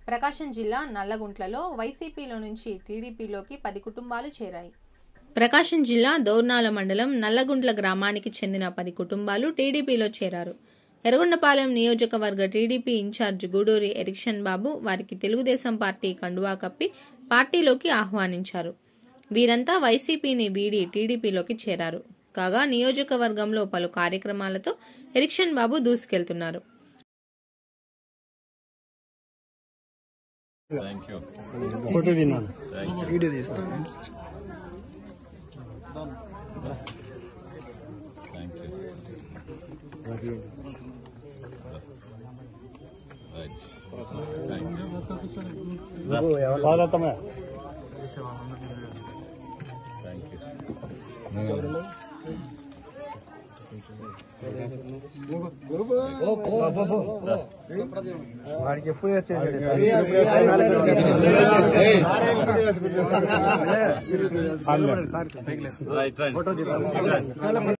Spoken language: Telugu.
ప్రకాశం జిల్లా నల్లగుంట్లలో వైసీపీలో నుంచి టీడీపీలోకి పది కుటుంబాలు చేరాయి ప్రకాశం జిల్లా దౌర్నాల మండలం నల్లగుంట్ల గ్రామానికి చెందిన పది కుటుంబాలు టీడీపీలో చేరారు ఎర్రగొండపాలెం నియోజకవర్గ టీడీపీ ఇన్ఛార్జ్ గూడూరి ఎరిక్షన్ బాబు వారికి తెలుగుదేశం పార్టీ కండువా కప్పి పార్టీలోకి ఆహ్వానించారు వీరంతా వైసీపీని వీడి టీడీపీలోకి చేరారు కాగా నియోజకవర్గంలో పలు కార్యక్రమాలతో ఎరిక్షన్ బాబు దూసుకెళ్తున్నారు థ్యాంక్ యూ ఫోటో తిన్నాను వీడియో తీస్తాను thank you right thank you పాలతమే థ్యాంక్ యూ వాడికి ఎప్పుడు వచ్చేసాడు పర్లేదు రైట్ రైట్